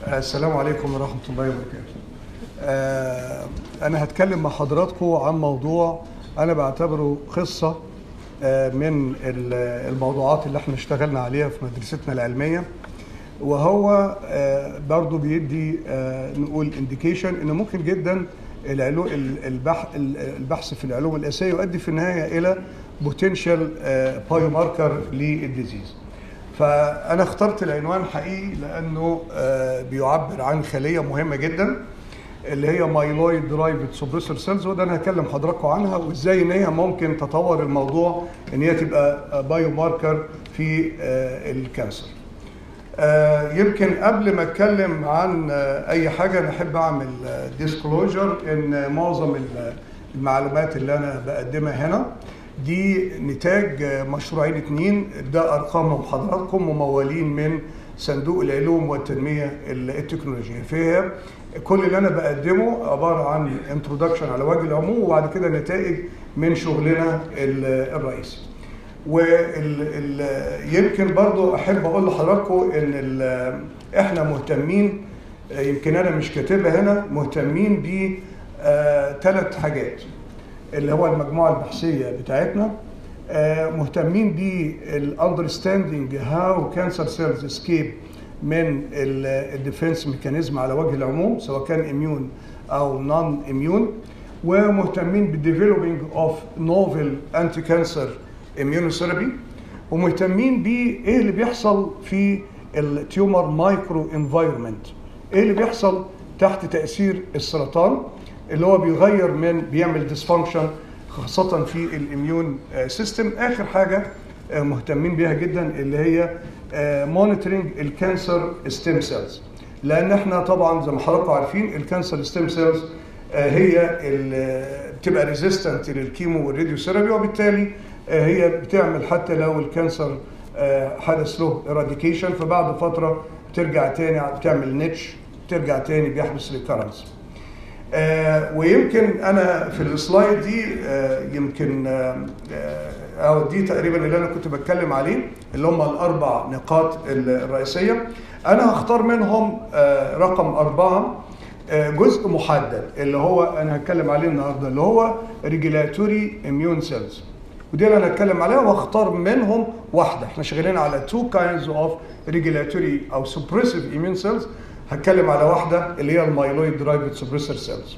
السلام عليكم ورحمة الله وبركاته. آه، أنا هتكلم مع حضراتكم عن موضوع أنا بعتبره قصة آه، من ال- الموضوعات اللي احنا اشتغلنا عليها في مدرستنا العلمية وهو آه، برضو بيدي آه، نقول انديكيشن إن ممكن جدا العلو البحث البحث في العلوم الأساسية يؤدي في النهاية إلى بوتنشال بايو ماركر للديزيز. فانا اخترت العنوان حقيقي لانه آه، بيعبر عن خليه مهمه جدا اللي هي مايلويد درايفد سوبريسور سيلز وده انا هكلم حضراتكم عنها وازاي ان هي ممكن تطور الموضوع ان هي تبقى بايو ماركر في آه، الكانسر. آه، يمكن قبل ما اتكلم عن آه، اي حاجه انا احب اعمل ديسكلوجر ان معظم ال- المعلومات اللي انا بقدمها هنا دي نتاج آه، مشروعين اتنين ده ارقامهم حضراتكم ممولين من صندوق العلوم والتنميه التكنولوجيه فهي كل اللي انا بقدمه عباره عن انترودكشن على وجه العموم وبعد كده نتائج من شغلنا ال- الرئيسي. ويمكن برضو احب اقول لحضراتكم ان ال- احنا مهتمين يمكن انا مش كاتبها هنا مهتمين ب ثلاث حاجات اللي هو المجموعه البحثيه بتاعتنا آه، مهتمين بالاندرستاندينج هاو كانسر سيلز اسكيب من الديفنس ميكانيزم على وجه العموم سواء كان اميون او نون اميون ومهتمين بالديفلوبينج اوف نوفل انتي كانسر immunotherapy ومهتمين بايه اللي بيحصل في التيومر مايكرو انفايرمنت ايه اللي بيحصل تحت تاثير السرطان اللي هو بيغير من بيعمل ديسفانكشن خاصه في الاميون سيستم اخر حاجه آه، مهتمين بيها جدا اللي هي مونيتورنج الكانسر ستيم سيلز لان احنا طبعا زي ما حضراتكم عارفين الكانسر ستيم سيلز هي ال- بتبقى ريزيستنت للكيمو والراديو ثيرابي وبالتالي آه، هي بتعمل حتى لو الكانسر آه، حدث له اراديكيشن فبعد فتره بترجع تاني بتعمل نتش ترجع تاني بيحدث ريكارنس آه، ويمكن انا في السلايد دي آه، يمكن آه، آه، او دي تقريبا اللي انا كنت بتكلم عليه اللي هم الاربع نقاط الرئيسيه انا هختار منهم آه، رقم اربعه آه، جزء محدد اللي هو انا هتكلم عليه النهارده اللي هو ريجولاتوري اميون سيلز ودي اللي انا هتكلم عليها واختار منهم واحده احنا شغالين على تو كاينز اوف ريجولاتوري او سبريسيف اميون سيلز هتكلم على واحده اللي هي المايلويد درايفد سبريسور سيلز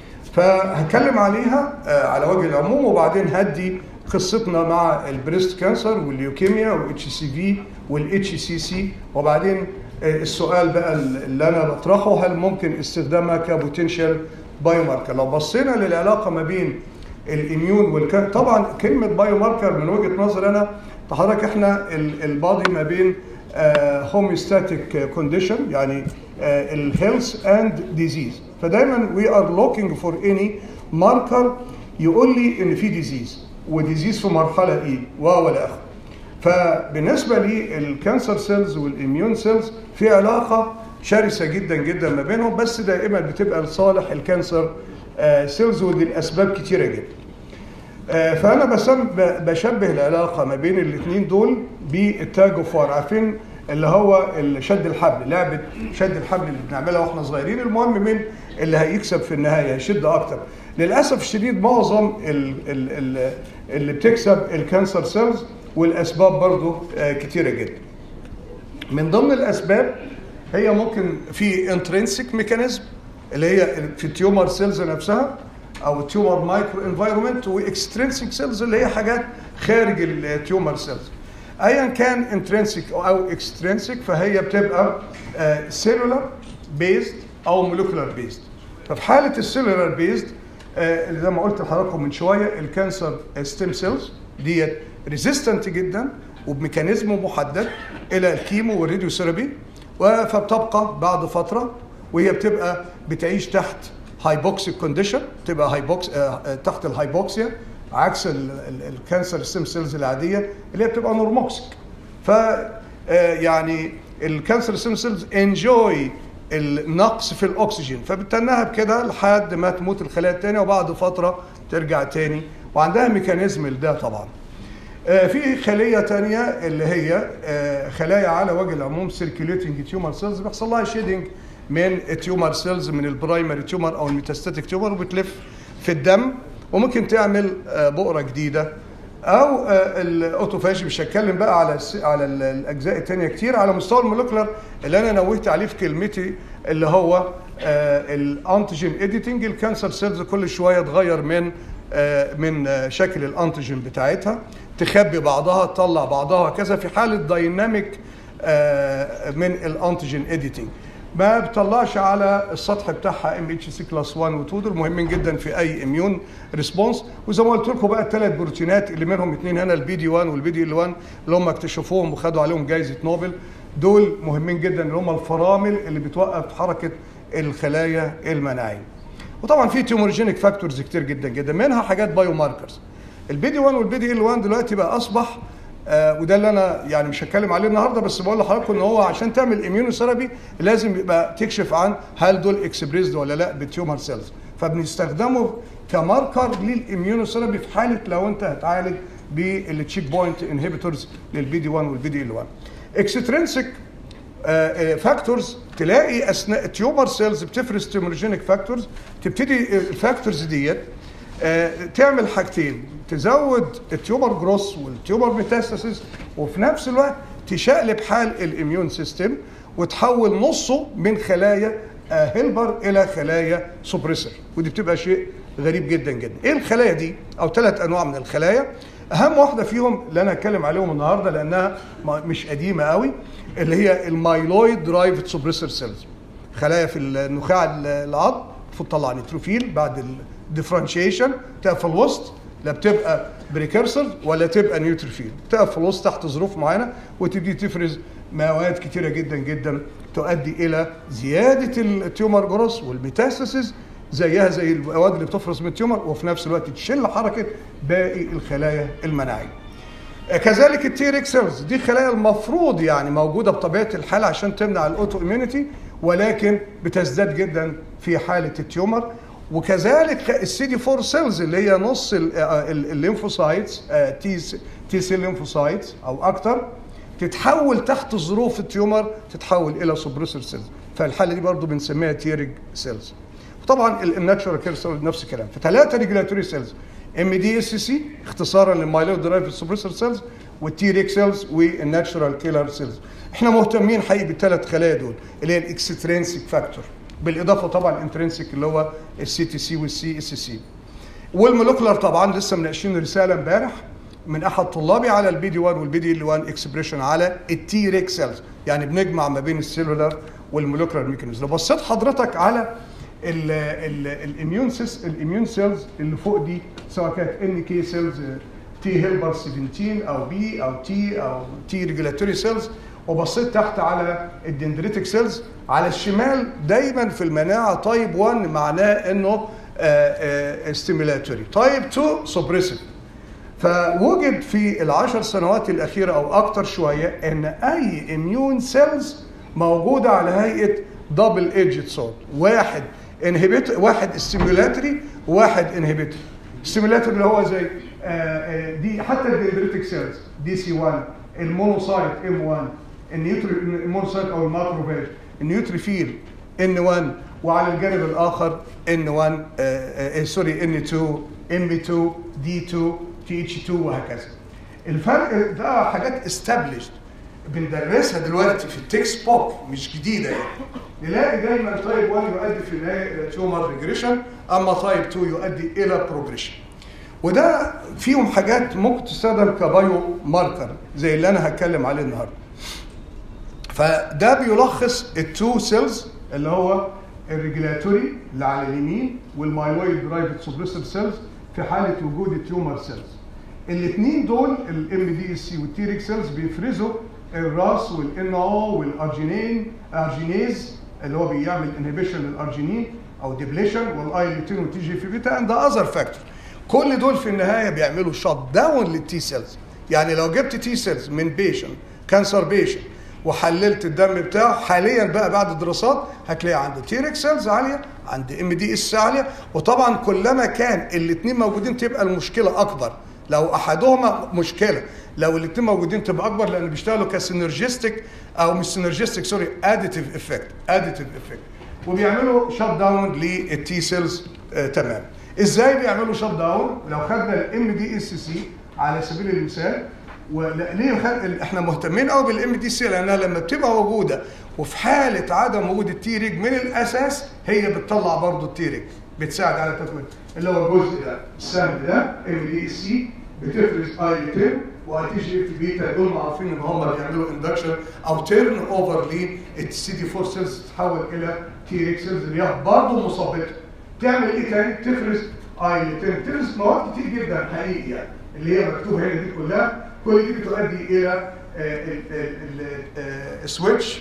فهتكلم عليها آه، على وجه العموم وبعدين هدي قصتنا مع البريست كانسر والليوكيميا والاتش سي في والاتش سي سي وبعدين آه، السؤال بقى اللي انا بطرحه هل ممكن استخدامها كبوتنشال بايو ماركر لو بصينا للعلاقه ما بين الاميون والكان طبعا كلمه بايو ماركر من وجهه نظر انا حضرتك احنا ال- البادي ما بين هوميوستاتيك كونديشن يعني الهيلث اند ديزيز فدايما وي ار لوكينج فور اني ماركر يقول لي ان في ديزيز وديزيز في مرحله ايه و ولا اخره فبالنسبه للكانسر سيلز والاميون سيلز في علاقه شرسه جدا جدا ما بينهم بس دائما بتبقى لصالح الكانسر سيلز ودي الاسباب كتيره جدا آه، فانا بسم ب- بشبه العلاقه ما بين الاثنين دول بالتاج اوف وار عارفين اللي هو ال- شد الحبل لعبه شد الحبل اللي بنعملها واحنا صغيرين المهم من اللي هيكسب في النهايه هيشد اكتر للاسف الشديد معظم ال- ال- ال- اللي بتكسب الكانسر سيلز والاسباب برضو آه، كتيره جدا من ضمن الاسباب هي ممكن في انترنسيك ميكانيزم اللي هي في التيومر سيلز نفسها او التيومر مايكرو انفايرمنت واكسترنسيك سيلز اللي هي حاجات خارج التيومر سيلز ايا كان انترنسيك او اكسترنسيك فهي بتبقى سيلولار بيزد او مولكولار بيزد ففي حاله السيلولار بيزد زي ما قلت لحضراتكم من شويه الكانسر ستيم سيلز ديت ريزيستنت جدا وبميكانيزم محدد الى الكيمو والراديو ثيرابي فبتبقى بعد فتره وهي بتبقى بتعيش تحت هايبوكسيك كونديشن تبقى هايبوكس آه، تحت الهايبوكسيا عكس ال- ال- الكانسر ستيم سيلز العاديه اللي هي بتبقى نورموكسيك ف آه، يعني الكانسر ستيم سيلز انجوي النقص في الاكسجين فبتنها بكده لحد ما تموت الخلايا التانية وبعد فتره ترجع تاني وعندها ميكانيزم لده طبعا آه، في خليه تانية اللي هي آه، خلايا على وجه العموم سيركيوليتنج تيومر سيلز بيحصل لها شيدنج من التيومر سيلز من البرايمري تيومر او الميتاستاتيك تيومر وبتلف في الدم وممكن تعمل آه، بؤره جديده او آه، الاوتوفاجي مش هتكلم بقى على الس- على ال- الاجزاء التانية كتير على مستوى المولكولر اللي انا نوهت عليه في كلمتي اللي هو الانتيجين اديتنج الكانسر سيلز كل شويه تغير من آه، من آه، شكل الانتيجين بتاعتها تخبي بعضها تطلع بعضها وهكذا في حاله دايناميك آه، من الانتيجين اديتنج ما بتطلعش على السطح بتاعها ام اتش سي كلاس 1 و 2 دول مهمين جدا في اي اميون ريسبونس وزي ما قلت لكم بقى الثلاث بروتينات اللي منهم اثنين هنا البي دي 1 والبي دي ال 1 اللي هم اكتشفوهم وخدوا عليهم جائزه نوبل دول مهمين جدا اللي هم الفرامل اللي بتوقف حركه الخلايا المناعيه. وطبعا في تيومورجينيك فاكتورز كتير جدا جدا منها حاجات بايو ماركرز. البي دي 1 والبي دي ال 1 دلوقتي بقى اصبح آه وده اللي انا يعني مش هتكلم عليه النهارده بس بقول لحضراتكم ان هو عشان تعمل اميونوثيرابي لازم يبقى تكشف عن هل دول اكسبريسد ولا لا بالتيومر سيلز فبنستخدمه كماركر للاميونوثيرابي في حاله لو انت هتعالج بالتشيك بوينت انهبيتورز للبي دي 1 والبي دي ال 1 اكسترينسيك فاكتورز تلاقي اثناء التيومر سيلز بتفرز تيومرجينيك فاكتورز تبتدي الفاكتورز ديت آه، تعمل حاجتين تزود التيومر جروس والتيومر ميتاستاسيس وفي نفس الوقت تشقلب حال الاميون سيستم وتحول نصه من خلايا هيلبر الى خلايا سوبريسر ودي بتبقى شيء غريب جدا جدا ايه الخلايا دي او ثلاث انواع من الخلايا اهم واحده فيهم اللي انا هتكلم عليهم النهارده لانها ما- مش قديمه قوي اللي هي المايلويد درايفد سوبريسر سيلز خلايا في النخاع العظم المفروض تطلع نيتروفيل بعد الديفرنشيشن تقف في الوسط لا بتبقى بريكرسر ولا تبقى نيوتروفيل تقف في الوسط تحت ظروف معينه وتبتدي تفرز مواد كتيره جدا جدا تؤدي الى زياده التيومر جروس والميتاستاسيس زيها زي المواد اللي بتفرز من التيومر وفي نفس الوقت تشل حركه باقي الخلايا المناعيه. كذلك التيريك سيلز دي خلايا المفروض يعني موجوده بطبيعه الحال عشان تمنع الاوتو اميونيتي ولكن بتزداد جدا في حاله التيومر وكذلك السي دي 4 سيلز اللي هي نص ال- ال- الليمفوسايتس آه، تي تي سيل ليمفوسايتس او اكتر تتحول تحت ظروف التيومر تتحول الى سوبريسور سيلز فالحاله دي برضو بنسميها تيريج سيلز وطبعا الناتشورال كير سيلز نفس الكلام فثلاثه ريجولاتوري سيلز ام دي اس سي اختصارا للمايلود درايف سوبريسور سيلز والتي ريك سيلز والناتشورال كيلر سيلز احنا مهتمين حقيقي بالثلاث خلايا دول اللي هي الاكسترينسيك فاكتور بالاضافه طبعا الانترنسيك اللي هو السي تي سي والسي اس سي والمولكولر طبعا لسه مناقشين رساله امبارح من احد طلابي على البي دي 1 والبي دي ال 1 اكسبريشن على التي ريك سيلز يعني بنجمع ما بين السيلولار والمولكولر ميكانيزم لو بصيت حضرتك على الاميون سيس الاميون سيلز اللي فوق دي سواء كانت ان كي سيلز تي هيلبر 17 او بي او تي او تي ريجولاتوري سيلز وبصيت تحت على الدندريتك سيلز على الشمال دايما في المناعه تايب 1 معناه انه ستيمولاتوري تايب 2 سوبريسيف فوجد في العشر سنوات الأخيرة أو أكتر شوية إن أي اميون سيلز موجودة على هيئة دبل ايدجد سورد واحد انهبيت واحد ستيمولاتري وواحد انهبيتور ستيمولاتري اللي هو زي آه، آه، دي حتى الدندريتك سيلز دي سي 1 المونوسايت ام 1 النيوتري المونوسايت او الماكروفاج النيوتريفيل ان 1 وعلى الجانب الاخر ان 1 آه، آه، سوري ان 2 ام 2 دي 2 تي اتش 2 وهكذا الفرق ده حاجات استابليشد بندرسها دلوقتي في التكست بوك مش جديده يعني نلاقي دايما تايب 1 يؤدي في النهايه الى تيومر ريجريشن اما تايب 2 يؤدي الى بروجريشن وده فيهم حاجات ممكن تستخدم كبايو ماركر زي اللي انا هتكلم عليه النهارده فده بيلخص التو سيلز اللي هو الريجولاتوري اللي على اليمين والمايلويد درايفد سوبريسور سيلز في حاله وجود التيومر سيلز الاثنين دول الام دي اس سي والتيريك سيلز بيفرزوا الراس والان او والارجينين ارجينيز اللي هو بيعمل انهبيشن للارجينين او ديبليشن والاي 200 والتي جي في بيتا اند اذر فاكتور كل دول في النهايه بيعملوا شوت داون للتي سيلز يعني لو جبت تي سيلز من بيشن كانسر بيشن وحللت الدم بتاعه حاليا بقى بعد الدراسات هتلاقي عنده تيريك سيلز عاليه عند ام دي اس عاليه وطبعا كلما كان الاثنين موجودين تبقى المشكله اكبر لو احدهما مشكله لو الاثنين موجودين تبقى اكبر لان بيشتغلوا كسينرجستيك او مش سينرجستيك سوري اديتيف افكت اديتيف افكت وبيعملوا شت داون للتي سيلز تمام ازاي بيعملوا شت داون لو خدنا الام دي اس سي على سبيل المثال وليه خد... احنا مهتمين قوي بالام دي سي لانها لما بتبقى موجوده وفي حاله عدم وجود التي ريج من الاساس هي بتطلع برضه التي ريج بتساعد على تكوين اللي هو الجزء ده السهم ده ام دي سي بتفرز اي 10 واي تي جي اف بيتا دول معروفين ان هم بيعملوا اندكشن او تيرن اوفر للسي دي 4 سيلز تتحول الى تي ريج سيلز اللي هي برضه مثبطه تعمل ايه تاني؟ تفرز اي 10 تفرز مواد كتير جدا حقيقي يعني اللي هي مكتوبه هنا دي كلها كل دي بتؤدي الى السويتش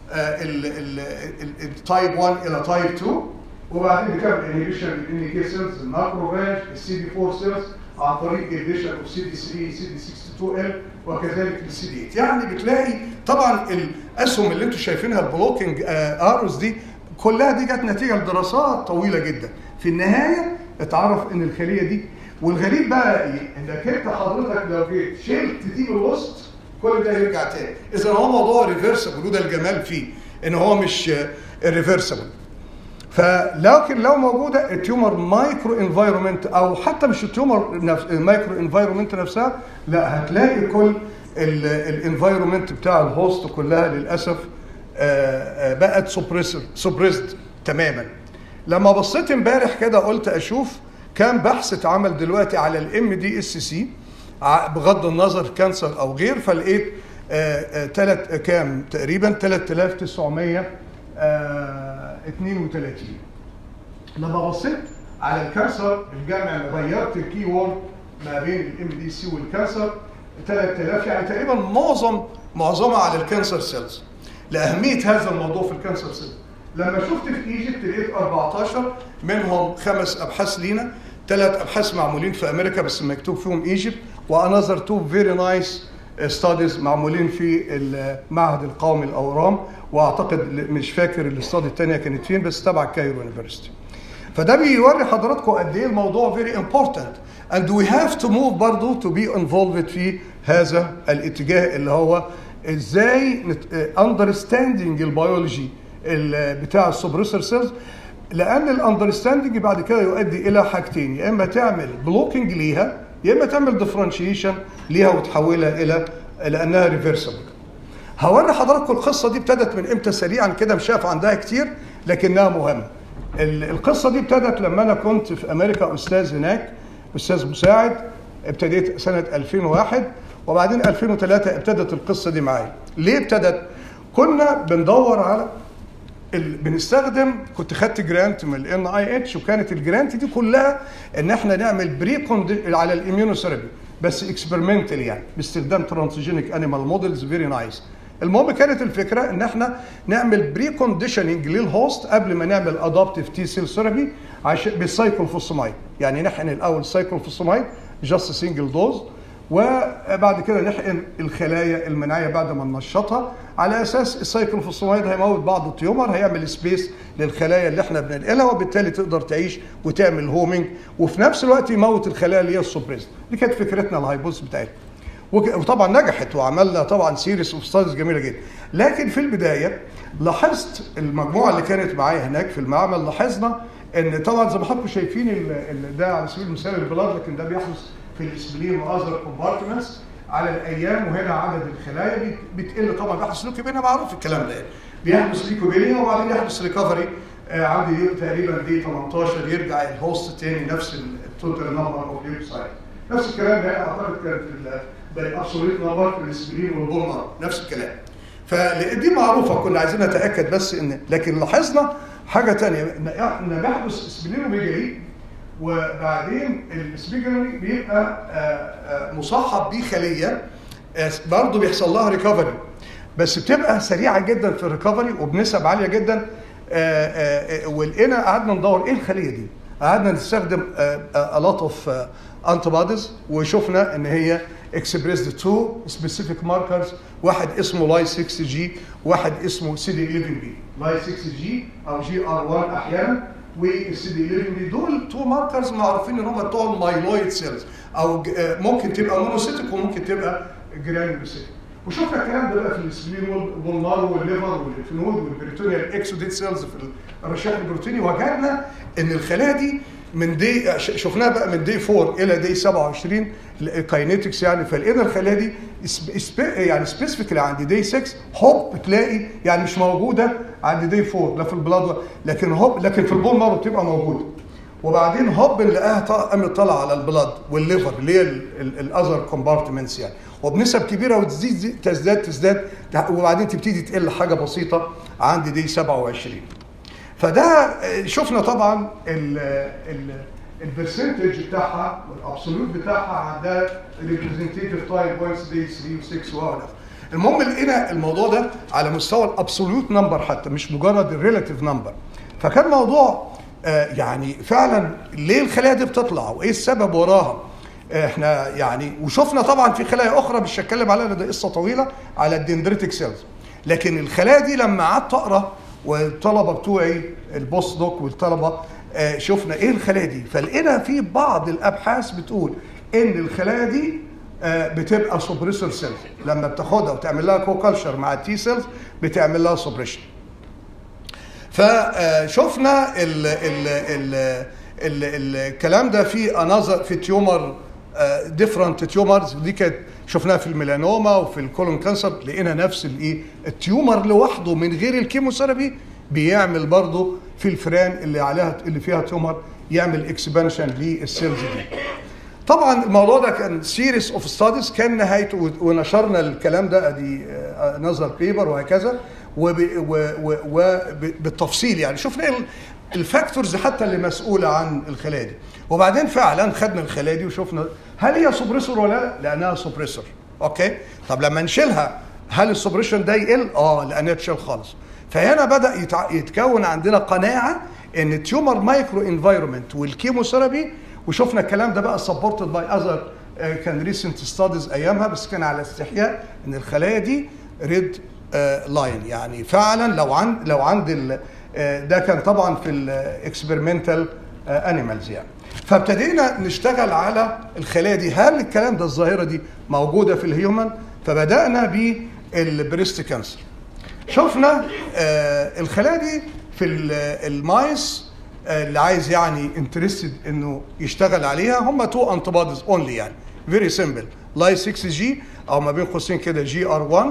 التايب 1 الى تايب 2 وبعدين بتعمل انهبيشن للان كي سيلز الماكروفاج السي دي 4 سيلز عن طريق انهبيشن اوف سي دي 3 سي دي 62 ال وكذلك السي دي 8 يعني بتلاقي طبعا الاسهم اللي انتم شايفينها البلوكينج اروز دي كلها دي جت نتيجه لدراسات طويله جدا في النهايه اتعرف ان الخليه دي والغريب بقى ايه انك انت حضرتك لو جيت شلت دي من الوسط كل ده يرجع تاني اذا هو موضوع ريفرسبل وده الجمال فيه ان هو مش ريفرسبل فلكن لو موجوده التيومر مايكرو انفايرمنت او حتى مش التيومر نفس المايكرو انفايرمنت نفسها لا هتلاقي كل الانفايرمنت بتاع الهوست كلها للاسف بقت سبريسد تماما لما بصيت امبارح كده قلت اشوف كان بحث اتعمل دلوقتي على الام دي اس سي بغض النظر كانسر او غير فلقيت ثلاث كام تقريبا 3932 لما بصيت على الكانسر الجامع غيرت الكي وورد ما بين الام دي سي والكانسر 3000 يعني تقريبا معظم معظمها على الكانسر سيلز لاهميه هذا الموضوع في الكانسر سيلز لما شفت في ايجيبت لقيت 14 منهم خمس ابحاث لينا ثلاث ابحاث معمولين في امريكا بس مكتوب فيهم ايجيبت وانذر تو فيري نايس ستاديز معمولين في المعهد القومي الاورام واعتقد مش فاكر الاستادي الثانيه كانت فين بس تبع كايرو يونيفرستي فده بيوري حضراتكم قد ايه الموضوع فيري امبورتنت and we have to move برضه to be involved في هذا الاتجاه اللي هو ازاي understanding البيولوجي بتاع السبريسر سيلز لان الاندرستاندنج بعد كده يؤدي الى حاجتين يا اما تعمل بلوكينج ليها يا اما تعمل ديفرنشيشن ليها وتحولها الى لانها ريفرسبل هوري حضراتكم القصه دي ابتدت من امتى سريعا كده مش شايف عندها كتير لكنها مهمه القصه دي ابتدت لما انا كنت في امريكا استاذ هناك استاذ مساعد ابتديت سنه 2001 وبعدين 2003 ابتدت القصه دي معايا ليه ابتدت كنا بندور على ال... بنستخدم كنت خدت جرانت من الان اي اتش وكانت الجرانت دي كلها ان احنا نعمل بري كوند... على الاميونوثيرابي بس اكسبيرمنتال يعني باستخدام ترانسجينيك انيمال موديلز فيري نايس المهم كانت الفكره ان احنا نعمل بري كونديشننج للهوست قبل ما نعمل ادابتيف تي سيل ثيرابي عشان بالسايكلوفوسمايد يعني نحقن الاول سايكلوفوسمايد جاست سنجل دوز وبعد كده نحقن الخلايا المناعيه بعد ما ننشطها على اساس السايكلوفوسمايد هيموت بعض التيومر هيعمل سبيس للخلايا اللي احنا بننقلها وبالتالي تقدر تعيش وتعمل هومينج وفي نفس الوقت يموت الخلايا اللي هي السوبريست دي كانت فكرتنا الهايبوث بتاعتنا وطبعا نجحت وعملنا طبعا سيريس اوف ستاديز جميله جدا لكن في البدايه لاحظت المجموعه اللي كانت معايا هناك في المعمل لاحظنا ان طبعا زي ما حضراتكم شايفين ده على سبيل المثال البلاد لكن ده بيحدث في الاسبلين واذر كومبارتمنتس على الايام وهنا عدد الخلايا بتقل طبعا بيحدث لوكيميا معروف الكلام ده بيحدث ليكوبينيا وبعدين يحدث ريكفري آه عندي تقريبا دي 18 يرجع الهوست تاني نفس التوتال نمبر اوف ليوكسايد نفس الكلام ده اعتقد كان في الابسوليت نمبر في الاسبرين والبولمر نفس الكلام فدي معروفه كنا عايزين نتاكد بس ان لكن لاحظنا حاجه ثانيه ان بيحدث اسبلينوميجالي وبعدين السبيجرني بيبقى مصاحب بخليه برضه بيحصل لها ريكفري بس بتبقى سريعه جدا في الريكفري وبنسب عاليه جدا ولقينا قعدنا ندور ايه الخليه دي؟ قعدنا نستخدم a lot of antibodies وشفنا ان هي expressed two specific markers واحد اسمه لاي 6 جي واحد اسمه سي دي 11 بي لاي 6 جي او جي ار 1 احيانا والسي دي 11 بي دول تو ماركرز معروفين ان هم بتوع المايلويد سيلز او ج- آه، ممكن تبقى مونوسيتك وممكن تبقى جرانيولوسيتك وشفنا الكلام ده بقى في السبلين وال- والنار والليفر والفنود والبريتونيال اكسوديت سيلز في الرشاق البروتيني وجدنا ان الخلايا دي من دي ش- شفناها بقى من دي 4 الى دي 27 الكاينيتكس يعني فلقينا الخلايا دي سب- سب- يعني سبيسيفيكلي عند دي 6 هوب تلاقي يعني مش موجوده عند دي 4 لا في البلاد لكن هوب لكن في البول مارو بتبقى موجوده وبعدين هوب نلاقيها طا- قامت طالعه على البلاد والليفر اللي هي الاذر كومبارتمنتس يعني وبنسب كبيره وتزيد زي- تزداد تزداد وبعدين تبتدي تقل حاجه بسيطه عند دي 27 فده آه، شفنا طبعا ال ال البرسنتج بتاعها والابسولوت بتاعها عند ريبريزنتيف تايم بوينتس دي 3 و6 و المهم لقينا الموضوع ده على مستوى الابسولوت نمبر حتى مش مجرد الريلاتيف نمبر فكان موضوع آه، يعني فعلا ليه الخلايا دي بتطلع وايه السبب وراها احنا يعني وشفنا طبعا في خلايا اخرى مش هتكلم عليها لأن ده قصه طويله على الدندريتك سيلز لكن الخلايا دي لما قعدت اقرا والطلبه بتوعي البوست دوك والطلبه آه، شفنا ايه الخلايا دي فلقينا في بعض الابحاث بتقول ان الخلايا دي آه، بتبقى سوبريسور سيلز لما بتاخدها وتعمل لها كو كلشر مع التي سيلز بتعمل لها سوبريشن فشفنا ال ال ال ال الكلام ده في انذر في تيومر ديفرنت تيومرز دي كانت شفناها في الميلانوما وفي الكولون كانسر لقينا نفس الايه التيومر لوحده من غير الكيموثيرابي بيعمل برضه في الفئران اللي عليها اللي فيها تيومر يعمل اكسبانشن للسيلز دي طبعا الموضوع ده كان سيريس اوف ستاديز كان نهايته ونشرنا الكلام ده ادي نظر بيبر وهكذا وبالتفصيل يعني شفنا ال- الفاكتورز حتى اللي مسؤوله عن الخلايا دي وبعدين فعلا خدنا الخلايا دي وشفنا هل هي سوبريسور ولا لا؟ لانها سوبريسور اوكي طب لما نشيلها هل السوبريشن ده يقل؟ اه لانها تشيل خالص فهنا بدا يتع... يتكون عندنا قناعه ان التيومر مايكرو انفايرمنت والكيموثيرابي وشفنا الكلام ده بقى سبورتد باي اذر كان ريسنت ستاديز ايامها بس كان على استحياء ان الخلايا دي ريد لاين يعني فعلا لو عند لو عند ال- آه، ده كان طبعا في الاكسبيرمنتال انيمالز يعني فابتدينا نشتغل على الخلايا دي هل الكلام ده الظاهره دي موجوده في الهيومن فبدانا بالبريست كانسر شفنا آه، الخلايا دي في ال- المايس آه، اللي عايز يعني انترستد انه يشتغل عليها هم تو انتي بوديز اونلي يعني فيري سمبل لاي 6 جي او ما بين قوسين كده جي ار 1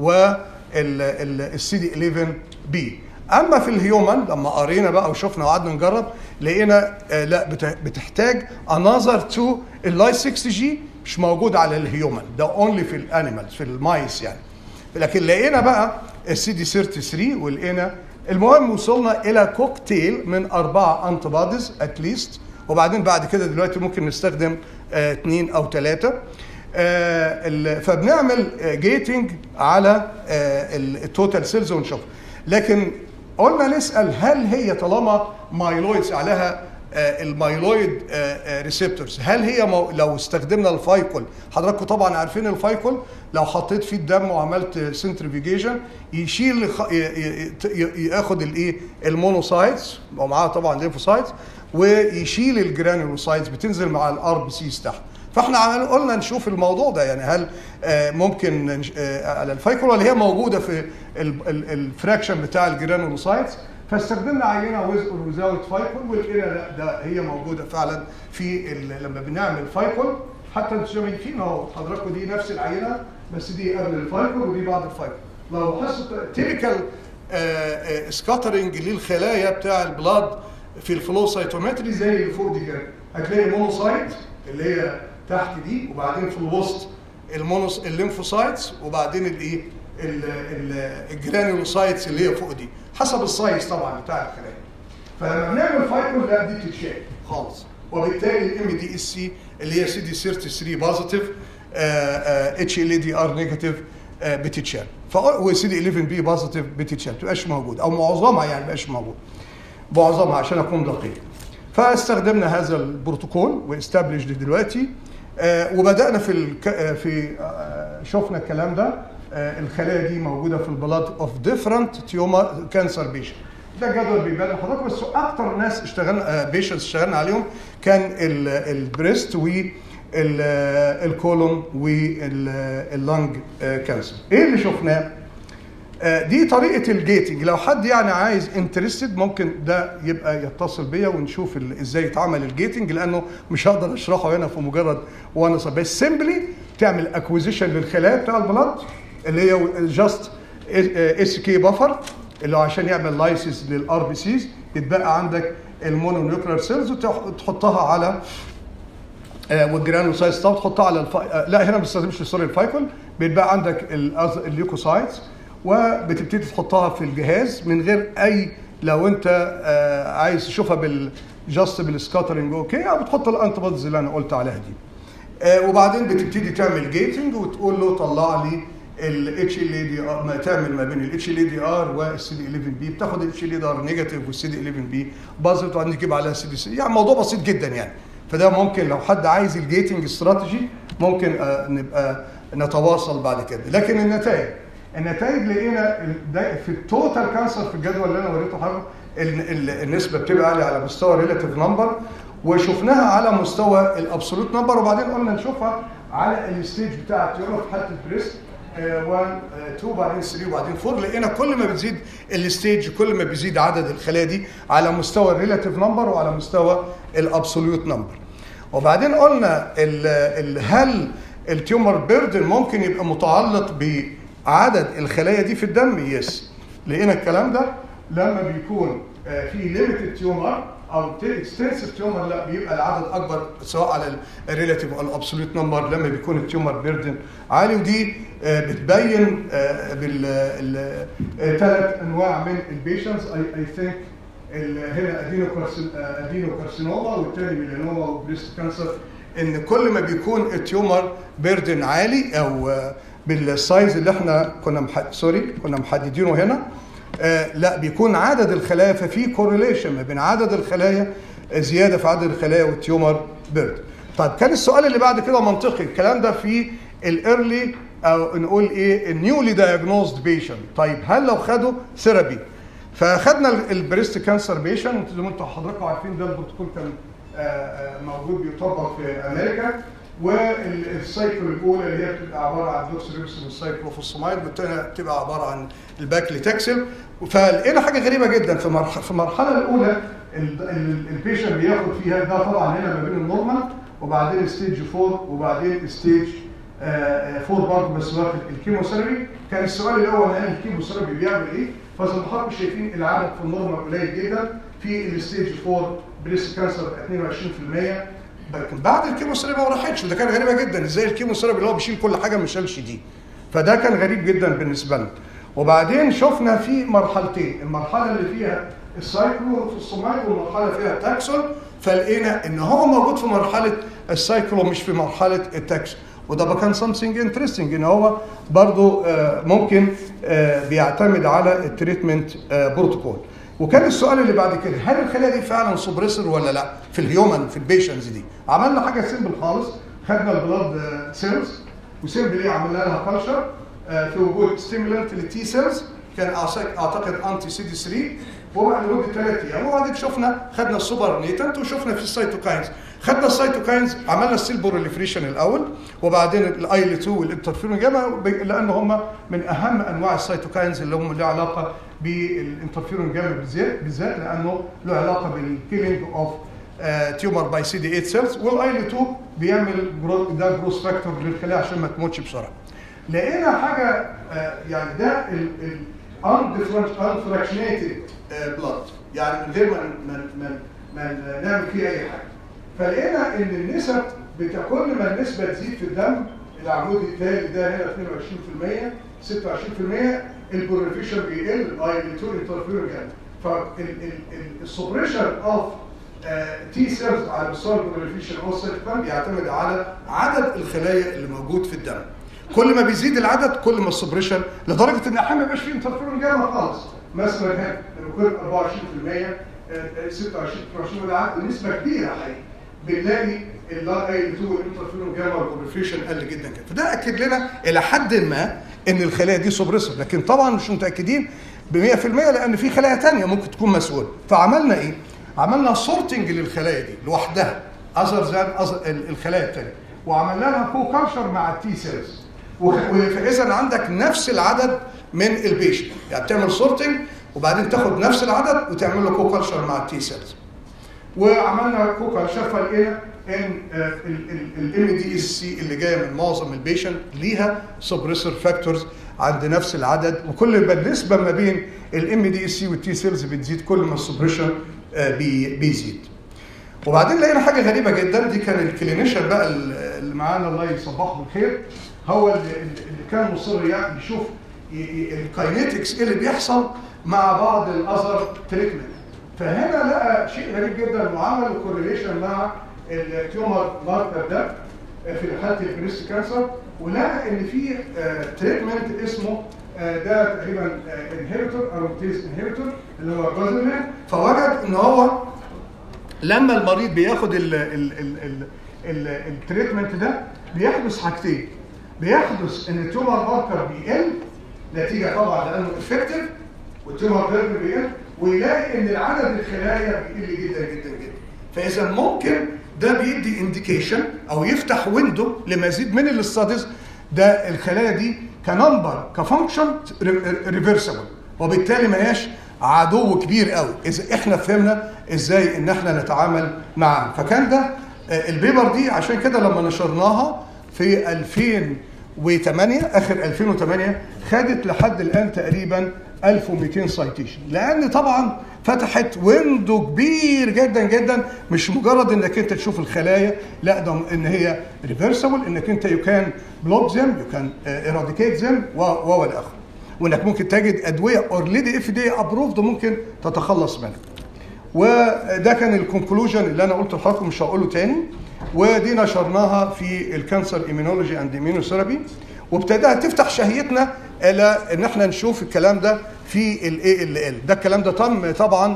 والسي دي 11 بي اما في الهيومن لما قرينا بقى وشفنا وقعدنا نجرب لقينا آه لا بت- بتحتاج انذر تو اللاي 6 جي مش موجود على الهيومن ده اونلي في الانيمالز في المايس يعني لكن لقينا بقى السي دي 33 ولقينا المهم وصلنا الى كوكتيل من اربعه انتي بوديز اتليست وبعدين بعد كده دلوقتي ممكن نستخدم آه، اثنين او ثلاثه فبنعمل جيتنج على التوتال سيلز ونشوف لكن قلنا نسال هل هي طالما مايلويدز عليها آه، المايلويد ريسبتورز هل هي مو لو استخدمنا الفايكول حضراتكم طبعا عارفين الفايكول لو حطيت فيه الدم وعملت سنترفيجيشن يشيل خ- ي- ي- ي- ياخد الايه المونوسايتس ومعاها طبعا ليفوسايتس ويشيل الجرانيولوسايتس بتنزل مع الار بي سيز تحت فاحنا عمل- قلنا نشوف الموضوع ده يعني هل آه، ممكن نش- آه، على الفايكول ولا هي موجوده في الفراكشن بتاع الجرانيولوسايتس فاستخدمنا عينه ويز اور ويزاوت فايكول ولقينا لا ده هي موجوده فعلا في ال- لما بنعمل فايكول حتى انتوا شايفين اهو حضراتكم دي نفس العينه بس دي قبل الفايكول ودي بعد الفايكول لو لاحظت تيبيكال سكاترنج للخلايا بتاع البلاد في الفلو سايتومتري زي اللي فوق دي كده هتلاقي مونوسايت اللي هي تحت دي وبعدين في الوسط المونوس الليمفوسايتس وبعدين الايه ال- ال- الجرانيولوسايتس اللي هي فوق دي حسب السايز طبعا بتاع الخلايا فلما بنعمل فايكول لا دي بتتشال خالص وبالتالي الام دي اس سي اللي هي سي دي 33 بوزيتيف اتش ال دي ار نيجاتيف بتتشال وسي دي 11 بي بوزيتيف بتتشال ما تبقاش موجود او معظمها يعني ما بقاش موجود معظمها عشان اكون دقيق فاستخدمنا هذا البروتوكول واستابلش دلوقتي آه، وبدانا في الك... آه، في آه، شفنا الكلام ده آه، الخلايا دي موجوده في البلاد اوف ديفرنت تيومر كانسر بيشن ده جدول بيبان لحضرتك بس اكتر ناس اشتغلنا بيشنتس اشتغلنا عليهم كان ال- البريست والكولون واللنج كانسر ايه اللي شفناه آه، دي طريقه الجيتنج لو حد يعني عايز انترستد ممكن ده يبقى يتصل بيا ونشوف ال- ازاي يتعمل الجيتنج لانه مش هقدر اشرحه هنا في مجرد وانا صب بس سيمبلي تعمل اكوزيشن للخلايا بتاع البلد اللي هي جاست اس كي بفر اللي هو عشان يعمل لايسيس للار بي سيز يتبقى عندك المونونيوكلير سيلز وتحطها على آه، والجرانوسايتس طب تحطها على الف... آه، لا هنا ما بتستخدمش سوري الفايكول بيتبقى عندك الأز- الليوكوسايتس وبتبتدي تحطها في الجهاز من غير اي لو انت آه، عايز تشوفها بال جاست بالسكاترنج اوكي او بتحط الانتي بوديز اللي انا قلت عليها دي آه، وبعدين بتبتدي تعمل جيتنج وتقول له طلع لي الاتش ال اي دي ار ما تعمل ما بين الاتش ال اي دي ار والسي دي 11 بي بتاخد الاتش ال اي دي ار نيجاتيف والسي دي 11 بي بازل وبعدين تجيب عليها سي دي سي يعني موضوع بسيط جدا يعني فده ممكن لو حد عايز الجيتنج استراتيجي ممكن آه، نبقى نتواصل بعد كده لكن النتائج النتائج لقينا ال- ده في التوتال كانسر في الجدول اللي انا وريته حضرتك ال- ال- النسبه بتبقى عاليه على مستوى ريلاتيف نمبر وشفناها على مستوى الابسولوت نمبر وبعدين قلنا نشوفها على الستيج بتاع التيومر في حاله البريست 1 2 بعدين 3 وبعدين 4 لقينا كل ما بتزيد الستيج كل ما بيزيد عدد الخلايا دي على مستوى الريلاتيف نمبر وعلى مستوى الابسوليوت نمبر وبعدين قلنا ال ال هل التيومر بيردن ممكن يبقى متعلق بعدد الخلايا دي في الدم يس لقينا الكلام ده لما بيكون آه، في ليميتد تيومر او اكستنسيف تيومر لا بيبقى العدد اكبر سواء على الريلاتيف او الابسوليوت نمبر لما بيكون التيومر بيردن عالي ودي آه، بتبين بالثلاث انواع من البيشنتس اي اي ثينك هنا ادينو ادينو كارسينوما والتاني ميلانوما وبريست كانسر ان كل ما بيكون التيومر بيردن عالي او آه، بالسايز اللي احنا كنا مح... سوري كنا محددينه هنا آه، لا بيكون عدد الخلايا ففي كورليشن ما بين عدد الخلايا آه، زياده في عدد الخلايا والتيومر بيرد طيب كان السؤال اللي بعد كده منطقي الكلام ده في الايرلي او نقول ايه النيولي دايجنوزد بيشنت طيب هل لو خدوا ثيرابي فاخدنا ال- البريست كانسر بيشنت زي ما انتم حضراتكم عارفين ده البروتوكول كان آه، آه، موجود بيطبق في امريكا والسايكل الاولى اللي هي بتبقى عباره عن دوكسوريبسين والسايكلوفوسمايد والثانيه بتبقى عباره عن الباكليتكسل فلقينا حاجه غريبه جدا في مرحله في المرحله الاولى البيشنت بياخد فيها ده طبعا هنا ما بين النورمال وبعدين ستيج 4 وبعدين ستيج 4 برضه بس واخد الكيموثيرابي كان السؤال الاول هل الكيموثيرابي بيعمل ايه؟ فزي ما حضراتكم شايفين العدد في النورمال قليل جدا في الستيج 4 بريست كانسر 22% لكن بعد الكيموثيرابي ما راحتش وده كان غريبه جدا ازاي الكيموثيرابي اللي هو بيشيل كل حاجه ما شالش دي فده كان غريب جدا بالنسبه لنا وبعدين شفنا في مرحلتين المرحله اللي فيها السايكلو في الصومال والمرحله اللي فيها التاكسون فلقينا ان هو موجود في مرحله السايكلو مش في مرحله التاكسون وده بقى كان سمثينج انترستنج ان هو برضو آه، ممكن آه، بيعتمد على التريتمنت بروتوكول وكان السؤال اللي بعد كده هل الخلايا دي فعلا سوبريسر ولا لا في الهيومن في البيشنز دي عملنا حاجه سيمبل خالص خدنا البلاد سيلز وسيمبل ايه عملنا لها كلشر في وجود ستيمولانت للتي سيلز كان أعتقد- اعتقد انتي سي دي 3 وبعد لمده ثلاث ايام وبعدين شفنا خدنا السوبر نيتنت وشفنا في السيتوكاينز خدنا السيتوكاينز عملنا السيل بوروليفريشن الاول وبعدين الاي ال 2 والانترفيرون جاما لان هم من اهم انواع السيتوكاينز اللي هم له علاقه بالانترفيرون جاما بالذات بالذات لانه له علاقه بالكيلينج اوف تيومر باي سي دي 8 سيلز والاي ال 2 بيعمل جرو ده جروس فاكتور للخلايا عشان ما تموتش بسرعه لقينا حاجه آه، يعني ده ال unfractionated بلاد يعني من غير ما ما ما ما نعمل فيه اي حاجه فلقينا ان النسب بتاع كل ما النسبه تزيد في الدم العمود التالي ده هنا 22% 26% البوريفيشن بيقل الاي ال 2 انترفيرون جامد فالسوبريشن اوف تي سيلز على مستوى البوريفيشن او سيركل بيعتمد على عدد الخلايا اللي موجود في الدم كل ما بيزيد العدد كل ما السبريشن لدرجه ان احيانا ما يبقاش فيه انترفيرون جاما خالص مثلا هنا لما يكون 24% آه، 26 22 وده عدد نسبه كبيره حقيقي بنلاقي اللا اي 2 والانترفيرون جاما والبروفيشن قل جدا كده فده اكد لنا الى حد ما ان الخلايا دي سوبريسور لكن طبعا مش متاكدين ب 100% لان في خلايا تانية ممكن تكون مسؤول فعملنا ايه عملنا سورتنج للخلايا دي لوحدها اذر ذان الخلايا التانية وعملنا لها كو كلشر مع التي سيلز فاذا عندك نفس العدد من البيشنت يعني بتعمل سورتنج وبعدين تاخد نفس العدد وتعمل له كو كلشر مع التي سيلز وعملنا كو كلشر فلقينا ان الام دي اس سي اللي جايه من معظم البيشنت ليها سبريسور فاكتورز عند نفس العدد وكل ما النسبه ما بين الام دي اس سي والتي سيلز بتزيد كل ما السبريشن بي بيزيد وبعدين لقينا حاجه غريبه جدا دي كان الكلينيشن بقى اللي معانا الله يصبحه بالخير هو اللي, اللي كان مصر يعني يشوف الكاينيتكس ايه اللي بيحصل مع بعض الاذر تريتمنت فهنا لقى شيء غريب جدا وعمل كورليشن مع التيومر ماركر ده في حاله البريست كانسر ولقى ان في تريتمنت اسمه ده تقريبا انهيبيتور اروماتيز انهيبيتور اللي هو الجوزلمان فوجد ان هو لما المريض بياخد التريتمنت ده بيحدث حاجتين بيحدث ان التيومر ماركر بيقل نتيجه طبعا لانه افكتيف والتيومر ماركر بيقل ويلاقي ان العدد الخلايا بيقل جدا جدا جدا فاذا ممكن ده بيدي انديكيشن او يفتح ويندو لمزيد من الاستاديز ده الخلايا دي كنمبر كفانكشن ريفرسبل وبالتالي ما هياش عدو كبير قوي اذا احنا فهمنا ازاي ان احنا نتعامل معاه فكان ده البيبر دي عشان كده لما نشرناها في 2008 اخر 2008 خدت لحد الان تقريبا 1200 سايتيشن لان طبعا فتحت ويندو كبير جدا جدا مش مجرد انك انت تشوف الخلايا لا ده ان هي ريفرسبل انك انت يو كان بلوك زم يو كان ايراديكيت زم و اخره وانك ممكن تجد ادويه اوريدي اف دي ابروفد وممكن تتخلص منها وده كان الكونكلوجن اللي انا قلته لحضراتكم مش هقوله تاني ودي نشرناها في الكانسر ايمينولوجي اند ايمينوثيرابي وابتدأت تفتح شهيتنا الى ان احنا نشوف الكلام ده في الاي ال ال ده الكلام ده تم طبعا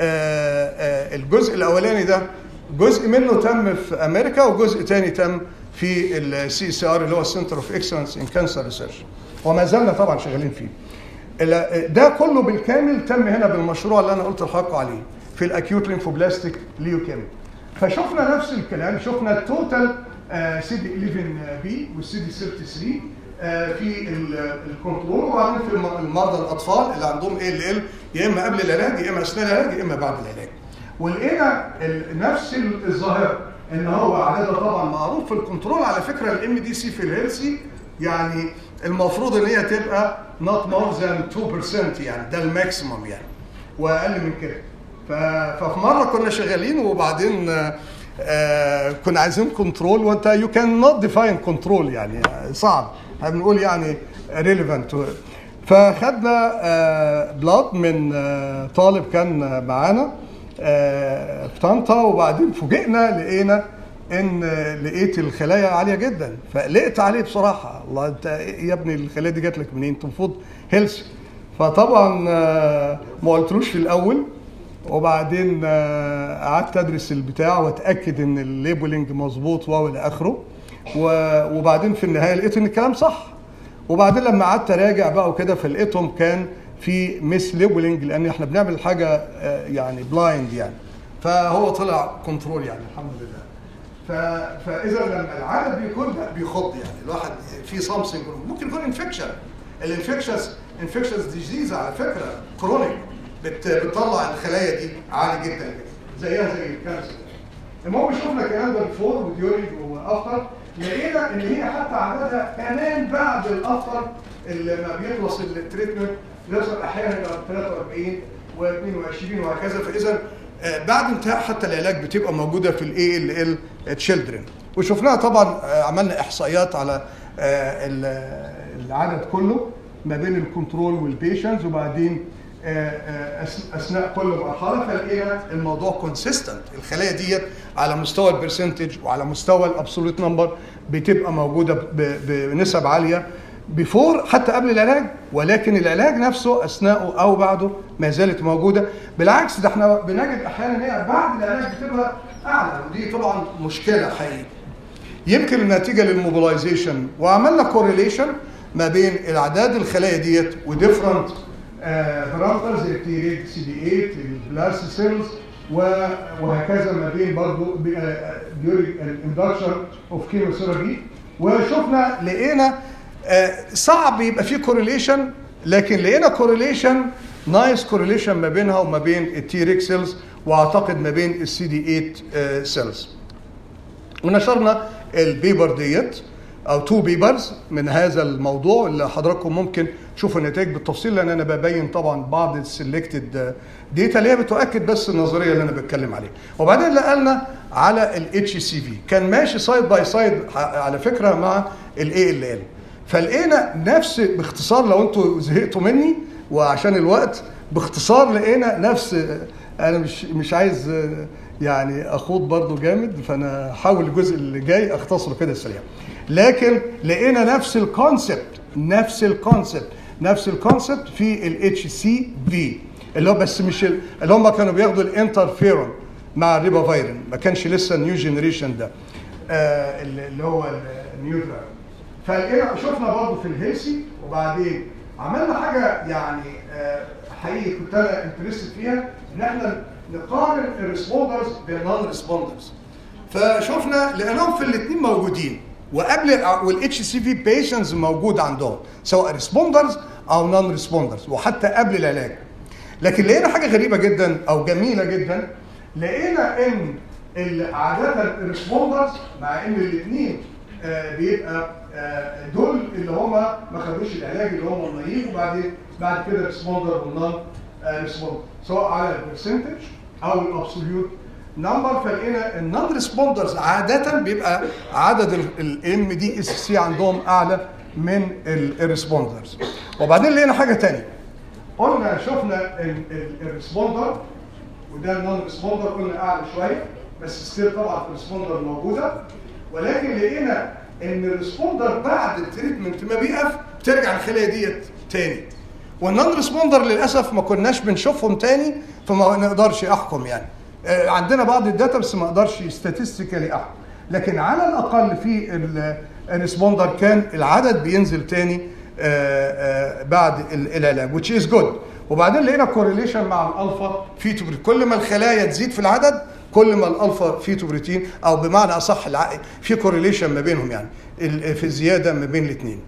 الجزء الاولاني ده جزء منه تم في امريكا وجزء تاني تم في السي سي ار اللي هو السنتر اوف اكسلنس ان كانسر ريسيرش وما زلنا طبعا شغالين فيه ده كله بالكامل تم هنا بالمشروع اللي انا قلت لحضراتكم عليه في الاكيوت لينفوبلاستيك ليوكيمي فشفنا نفس الكلام شفنا التوتال سي دي 11 بي والسي دي 33 في الكنترول وبعدين في المرضى الاطفال اللي عندهم اي ال ال يا اما قبل العلاج يا اما اثناء العلاج يا اما بعد العلاج ولقينا نفس الظاهره ان هو عددها طبعا معروف في الكنترول على فكره الام دي سي في الهيلثي يعني المفروض ان هي تبقى not more than 2% يعني ده الماكسيموم يعني واقل من كده ففي مره كنا شغالين وبعدين آه كنا عايزين كنترول وانت يو كان نوت ديفاين كنترول يعني صعب بنقول يعني ريليفنت فخدنا آه بلاد من آه طالب كان معانا في طنطا وبعدين فوجئنا لقينا ان لقيت الخلايا عاليه جدا فقلقت عليه بصراحه الله انت يا ابني الخلايا دي جات لك منين؟ انت المفروض هيلث فطبعا ما قلتلوش في الاول وبعدين قعدت ادرس البتاع واتاكد ان الليبلنج مظبوط و الى اخره وبعدين في النهايه لقيت ان الكلام صح وبعدين لما قعدت اراجع بقى وكده فلقيتهم كان في ميس ليبلنج لان احنا بنعمل حاجه يعني بلايند يعني فهو طلع كنترول يعني الحمد لله فاذا لما العدد بيكون بيخض يعني الواحد في سامثينج ممكن يكون انفكشن الانفكشنز انفكشنز ديزيز على فكره كرونيك بتطلع الخلايا دي عالي جدا جدا زيها زي الكانسر المهم شفنا الكلام ده بفور وديورنج وافتر لقينا ان هي حتى عددها كمان بعد الافتر اللي ما بيخلص التريتمنت بيوصل احيانا الى 43 و22 وهكذا فاذا بعد انتهاء حتى العلاج بتبقى موجوده في الاي ال ال تشيلدرن وشفناها طبعا عملنا احصائيات على العدد كله ما بين الكنترول والبيشنز وبعدين اثناء كل مرحله فلقينا الموضوع كونسيستنت الخلايا ديت على مستوى البرسنتج وعلى مستوى الابسولوت نمبر بتبقى موجوده بنسب عاليه بيفور حتى قبل العلاج ولكن العلاج نفسه اثناءه او بعده ما زالت موجوده بالعكس ده احنا بنجد احيانا ان هي بعد العلاج بتبقى اعلى ودي طبعا مشكله حقيقيه يمكن النتيجه للموبلايزيشن وعملنا كورليشن ما بين الاعداد الخلايا ديت وديفرنت بارامترز التي سي دي 8 البلاس سيلز وهكذا ما بين برضه ديورينج الاندكشن اوف كيموثيرابي وشفنا لقينا آه، صعب يبقى في كورليشن لكن لقينا كورليشن نايس كورليشن ما بينها وما بين التي ريك سيلز واعتقد ما بين السي دي 8 سيلز ونشرنا البيبر ديت او تو بيبرز من هذا الموضوع اللي حضراتكم ممكن تشوفوا النتائج بالتفصيل لان انا ببين طبعا بعض السلكتد ديتا اللي هي بتؤكد بس النظريه اللي انا بتكلم عليها وبعدين نقلنا على الاتش سي في كان ماشي سايد باي سايد على فكره مع الاي ال ال فلقينا نفس باختصار لو انتوا زهقتوا مني وعشان الوقت باختصار لقينا نفس انا مش مش عايز يعني اخوض برضو جامد فانا هحاول الجزء اللي جاي اختصره كده سريع لكن لقينا نفس الكونسبت نفس الكونسبت نفس الكونسبت في الاتش سي في اللي هو بس مش ال- اللي هم كانوا بياخدوا الانترفيرون مع الريبافيرين ما كانش لسه النيو جنريشن ده آه اللي هو النيو دراج فلقينا شفنا برضه في الهيلسي وبعدين عملنا حاجه يعني آه، حقيقي كنت انا انترستد فيها ان احنا نقارن الريسبوندرز بالنون ريسبوندرز فشفنا لقيناهم في الاثنين موجودين وقبل والاتش سي في بيشنز موجود عندهم سواء ريسبوندرز او نون ريسبوندرز وحتى قبل العلاج لكن لقينا حاجه غريبه جدا او جميله جدا لقينا ان ال- عاده الريسبوندرز مع ان الاثنين بيبقى آه، دول اللي هم ما خدوش العلاج اللي هم النايف وبعدين بعد كده ريسبوندر والنون ريسبوندر سواء على البرسنتج او الابسوليوت نمبر فلقينا النون ريسبوندرز عاده بيبقى عدد الام دي اس سي عندهم اعلى من الريسبوندرز وبعدين لقينا حاجه ثانيه قلنا شفنا الريسبوندر وده النون ريسبوندر قلنا اعلى شويه بس ستيل طبعا في الريسبوندر موجوده ولكن لقينا ان الريسبوندر بعد التريتمنت ما بيقف بترجع الخليه ديت تاني والنون ريسبوندر للاسف ما كناش بنشوفهم تاني فما نقدرش احكم يعني آه، عندنا بعض الداتا بس ما اقدرش ستاتستيكالي احكم لكن على الاقل في ال- الريسبوندر كان العدد بينزل تاني آه، آه، بعد ال- العلاج which is good وبعدين لقينا كورليشن مع الالفا فيتوبريتين كل ما الخلايا تزيد في العدد كل ما الالفا فيتوبريتين او بمعنى اصح الع- في كورليشن ما بينهم يعني ال- في زياده ما بين الاثنين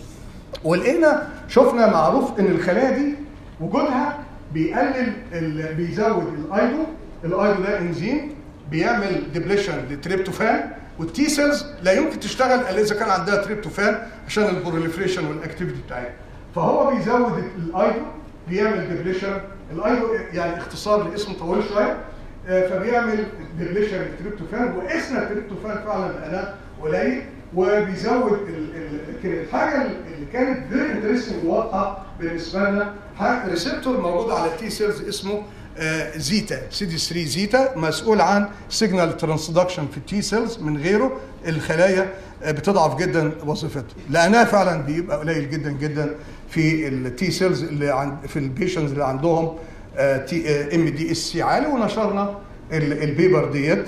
ولقينا شفنا معروف ان الخلايا دي وجودها بيقلل ال- بيزود الايدو الايدو ده انزيم بيعمل ديبليشن للتريبتوفان والتي سيلز لا يمكن تشتغل الا اذا كان عندها تريبتوفان عشان البروليفريشن والاكتيفيتي بتاعتها فهو بيزود الايدو بيعمل ديبليشن الايدو يعني اختصار لاسم طويل شويه آه، فبيعمل ديبليشن للتريبتوفان واسم التريبتوفان فعلا انا قليل وبيزود ال- ال- لكن الحاجه اللي كانت فيري انترستنج واضحه بالنسبه لنا حاجه ريسبتور موجود على التي سيلز اسمه آه، زيتا سي دي 3 زيتا مسؤول عن سيجنال ترانسدكشن في التي سيلز من غيره الخلايا آه، بتضعف جدا وظيفتها لانها فعلا بيبقى قليل جدا جدا في التي سيلز اللي عند في البيشنز اللي عندهم تي ام دي اس سي عالي ونشرنا ال- البيبر ديت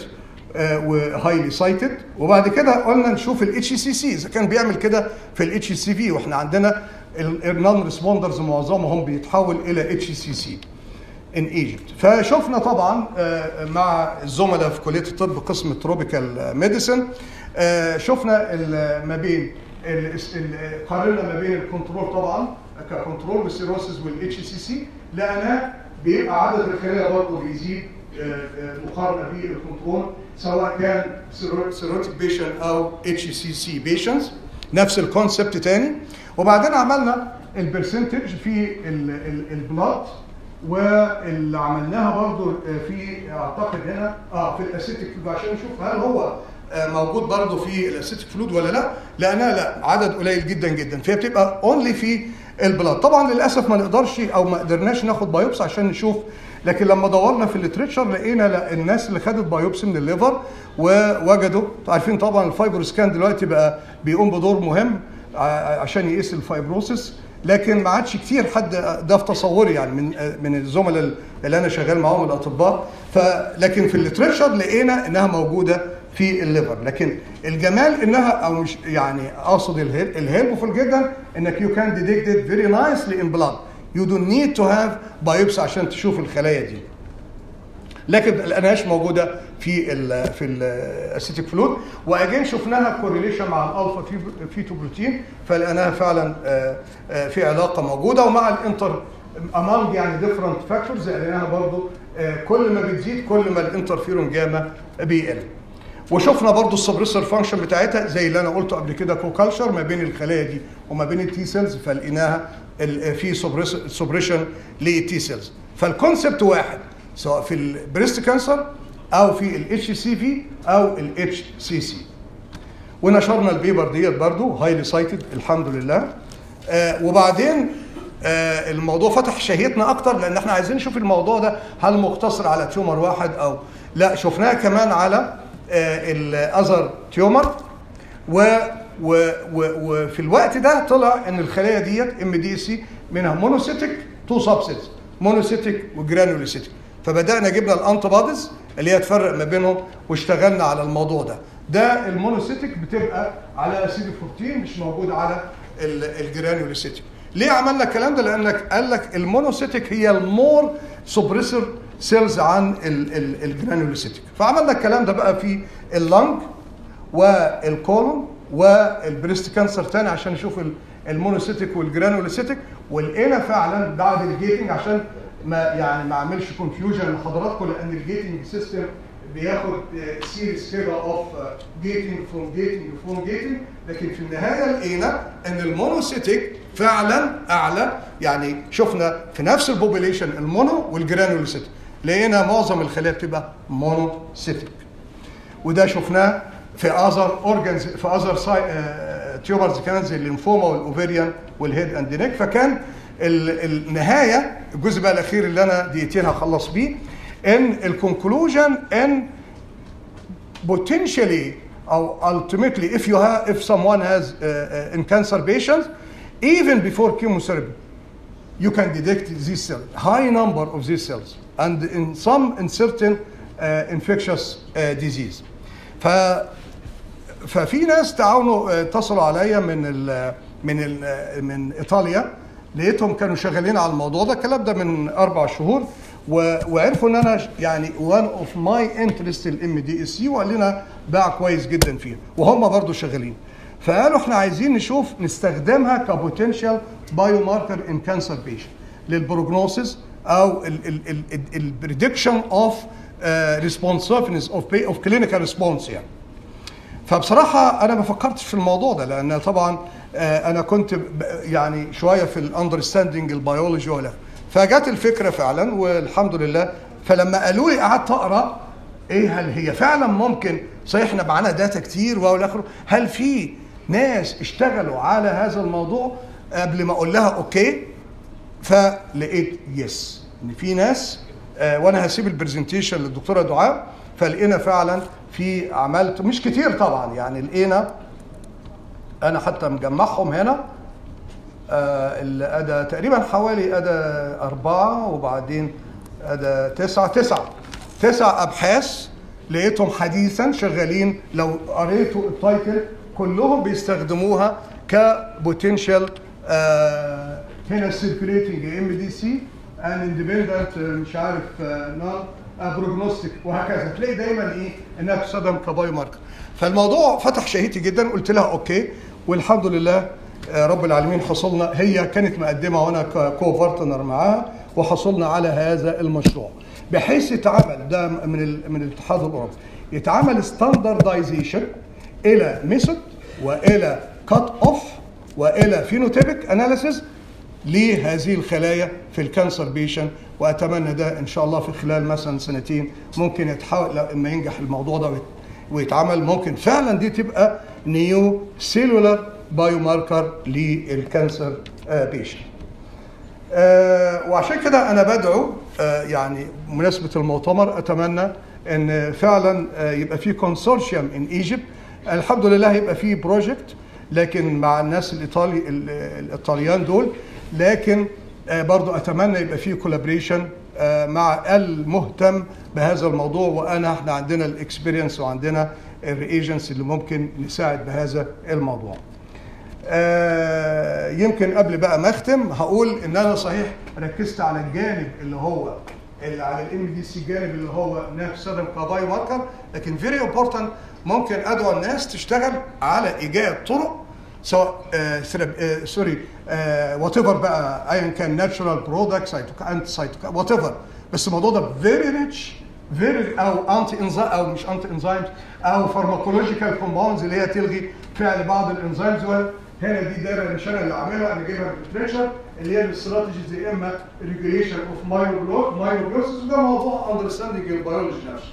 وهايلي سايتد وبعد كده قلنا نشوف الاتش سي سي اذا كان بيعمل كده في الاتش سي في واحنا عندنا النون ريسبوندرز معظمهم بيتحول الى اتش سي سي ان ايجيبت فشفنا طبعا آه، مع الزملاء في كليه الطب قسم تروبيكال ميديسن شفنا ال- ما بين ال- ال- قارنا ما بين الكنترول طبعا ككنترول والسيروسيس والاتش سي سي لقيناه بيبقى عدد الخلايا برضه بيزيد آه، آه، مقارنه بالكنترول سواء كان سيروتيك بيشن او اتش سي سي بيشنز نفس الكونسبت تاني وبعدين عملنا البرسنتج في البلاد واللي عملناها برضو في اعتقد هنا اه في الاسيتيك فلود عشان نشوف هل هو آه، موجود برضو في الاسيتيك فلود ولا لا لانها لا عدد قليل جدا جدا فهي بتبقى اونلي في البلاد طبعا للاسف ما نقدرش او ما قدرناش ناخد بايوبس عشان نشوف لكن لما دورنا في الليتريتشر لقينا لا الناس اللي خدت بايوبسي من الليفر ووجدوا عارفين طبعا الفايبر سكان دلوقتي بقى بيقوم بدور مهم ع- عشان يقيس الفايبروسيس لكن ما عادش كتير حد ده في تصوري يعني من من الزملاء اللي انا شغال معاهم الاطباء فلكن في الليتريتشر لقينا انها موجوده في الليفر لكن الجمال انها او مش يعني اقصد الهيلبفول جدا انك يو كان ديتكتد فيري نايسلي ان بلاد يو دونت نيد تو هاف بايوبسي عشان تشوف الخلايا دي لكن الانهاش موجوده في ال في الاسيتيك فلويد واجين شفناها كورليشن مع الالفا فيتو بروتين فلقيناها فعلا آه، آه، في علاقه موجوده ومع الانتر امونج يعني ديفرنت فاكتورز لقيناها برضو آه، كل ما بتزيد كل ما الانترفيرون جاما بيقل وشفنا برضو السبريسر فانكشن بتاعتها زي اللي انا قلته قبل كده كو كالشر ما بين الخلايا دي وما بين التي سيلز فلقيناها ال- في سبريشن للتي سيلز فالكونسبت واحد سواء في البريست كانسر او في الاتش سي في او الاتش سي سي ونشرنا البيبر ديت برضو هايلي سايتد الحمد لله آه وبعدين آه الموضوع فتح شهيتنا اكتر لان احنا عايزين نشوف الموضوع ده هل مقتصر على تيومر واحد او لا شفناه كمان على آه الاذر تيومر و و و وفي الوقت ده طلع ان الخلايا ديت ام دي سي منها مونوسيتك تو سبسيتس مونوسيتك وجرانولوسيتك فبدانا جبنا الانتي بوديز اللي هي تفرق ما بينهم واشتغلنا على الموضوع ده ده المونوسيتك بتبقى على سي دي 14 مش موجود على ال- الجرانولوسيتك ليه عملنا الكلام ده لانك قال لك المونوسيتك هي المور سوبريسور سيلز عن ال- ال- الجرانولوسيتك فعملنا الكلام ده بقى في اللنج والكولون والبريست كانسر تاني عشان نشوف ال- المونوسيتك والجرانولوسيتك ولقينا فعلا بعد الجيتنج عشان ما يعني ما اعملش كونفيوجن لحضراتكم لان الجيتنج سيستم بياخد سيريس كده اوف جيتنج فروم جيتنج فروم جيتنج لكن في النهايه لقينا ان المونوسيتك فعلا اعلى يعني شفنا في نفس البوبوليشن المونو والجرانولوسيتك لقينا معظم الخلايا بتبقى مونوسيتك وده شفناه في اذر اورجانز في اذر تيوبرز كانت زي الليمفوما والاوفيريان والهيد اند نيك فكان ال- النهايه الجزء بقى الاخير اللي انا دقيقتين هخلص بيه ان الكونكلوجن ان potentially or ultimately if you have if someone has uh, uh, in cancer patients even before chemotherapy you can detect these cells high number of these cells and in some in certain uh, infectious uh, disease ف ففي ناس تعاونوا آه، اتصلوا عليا من ال من ال من ايطاليا لقيتهم كانوا شغالين على الموضوع ده الكلام ده من اربع شهور و- وعرفوا ان انا ش- يعني وان اوف ماي انترست الام دي اس سي وقال لنا باع كويس جدا فيها وهم برضو شغالين فقالوا احنا عايزين نشوف نستخدمها كبوتنشال بايو ماركر ان كانسر بيشن للبروجنوسيس او البريدكشن اوف ريسبونسفنس اوف اوف كلينيكال ريسبونس يعني فبصراحة أنا ما فكرتش في الموضوع ده لأن طبعا آه، أنا كنت ب- يعني شوية في الأندرستاندنج البيولوجي ولا فجت الفكرة فعلا والحمد لله فلما قالوا لي قعدت أقرأ إيه هل هي فعلا ممكن صحيح إحنا معانا داتا كتير والى آخره هل في ناس اشتغلوا على هذا الموضوع قبل ما أقول لها أوكي فلقيت يس ان في ناس آه، وانا هسيب البرزنتيشن للدكتوره دعاء فلقينا فعلا في عملت مش كتير طبعا يعني لقينا انا حتى مجمعهم هنا آه، اللي ادى تقريبا حوالي ادى اربعه وبعدين ادى تسعه تسعه تسع ابحاث لقيتهم حديثا شغالين لو قريتوا التايتل كلهم بيستخدموها كبوتنشال هنا سيركيوليتنج ام دي سي ان اندبندنت مش عارف نون بروجنوستيك وهكذا تلاقي دايما ايه انها تستخدم كبايو ماركر فالموضوع فتح شهيتي جدا قلت لها اوكي والحمد لله آه، رب العالمين حصلنا هي كانت مقدمه وانا كو بارتنر معاها وحصلنا على هذا المشروع بحيث يتعمل ده من ال- من الاتحاد الاوروبي يتعمل ستاندردايزيشن الى ميثود والى كات اوف والى فينوتيبك اناليسيس لهذه الخلايا في الكانسر بيشن واتمنى ده ان شاء الله في خلال مثلا سنتين ممكن يتحول لما ينجح الموضوع ده ويت- ويتعمل ممكن فعلا دي تبقى نيو سيلولار بايو ماركر للكانسر بيشن آه، وعشان كده انا بدعو آه، يعني بمناسبه المؤتمر اتمنى ان فعلا آه، يبقى في كونسورشيوم ان ايجيبت الحمد لله هيبقى في بروجكت لكن مع الناس الايطالي ال- الايطاليان دول لكن آه، برضو اتمنى يبقى في كولابريشن مع المهتم بهذا الموضوع وانا احنا عندنا الاكسبيرينس وعندنا الريجنس اللي ممكن نساعد بهذا الموضوع. آه يمكن قبل بقى ما اختم هقول ان انا صحيح ركزت على الجانب اللي هو اللي على الام دي سي الجانب اللي هو نفسه كباي ماركر لكن فيري امبورتنت ممكن ادعو الناس تشتغل على ايجاد طرق سواء آه آه سوري وات ايفر بقى ايا كان ناتشورال برودكت انت سايتوكاين وات ايفر بس الموضوع ده فيري ريتش فيري او انتي انزايم او مش انتي انزايمز او فارماكولوجيكال كومباوندز اللي هي تلغي فعل بعض الانزيمز هنا دي دايره مش انا اللي عاملها انا جايبها من الليترشر اللي هي الاستراتيجيز يا اما ريجوليشن اوف مايوجلوسس وده موضوع اندرستاندنج البيولوجي نفسه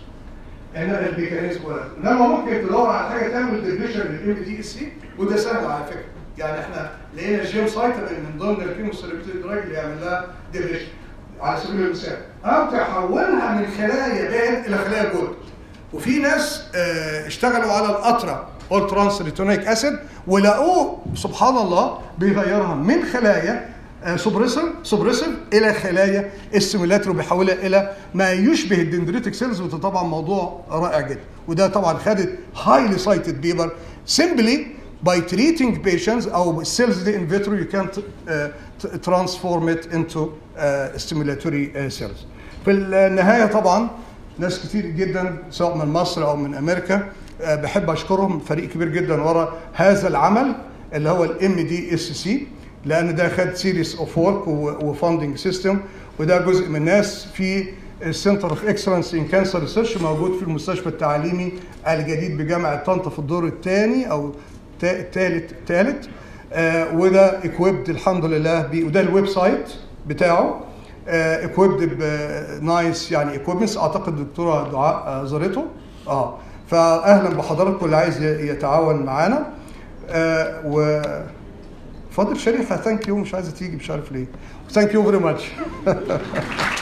هنا الميكانيزم ولا انما ممكن تدور على حاجه تعمل ديفيجن للام دي اس سي وده سهل على فكره يعني احنا لقينا جيم سايتر من ضمن الكيموثيرابيوتيك دراج اللي يعمل لها ديفيجن على سبيل المثال او تحولها من خلايا باد الى خلايا جود وفي ناس اه اشتغلوا على القطره اول ترانس ريتونيك اسيد ولقوه سبحان الله بيغيرها من خلايا سوبريسر سوبريسيف الى خلايا السيمولاتر وبيحولها الى ما يشبه الدندريتك سيلز وده طبعا موضوع رائع جدا وده طبعا خدت هايلي سايتد بيبر سيمبلي by treating patients او cells دي in vitro you can uh, transform it into uh, stimulatory uh, cells. في النهايه طبعا ناس كتير جدا سواء من مصر او من امريكا بحب اشكرهم فريق كبير جدا ورا هذا العمل اللي هو الام دي اس سي لان ده خد سيريس اوف ورك وفاندنج سيستم وده جزء من الناس في السنتر اوف اكسلنس ان كانسر ريسيرش موجود في المستشفى التعليمي الجديد بجامعه طنطا في الدور الثاني او الثالث ثالث آه وده اكويبد الحمد لله بي وده الويب سايت بتاعه اكويبد بنايس يعني اكويبمنتس اعتقد الدكتوره دعاء آه زارته اه فاهلا بحضراتكم اللي عايز يتعاون معانا آه و فاضل شريفه ثانك يو مش عايزه تيجي مش عارف ليه ثانك يو فيري ماتش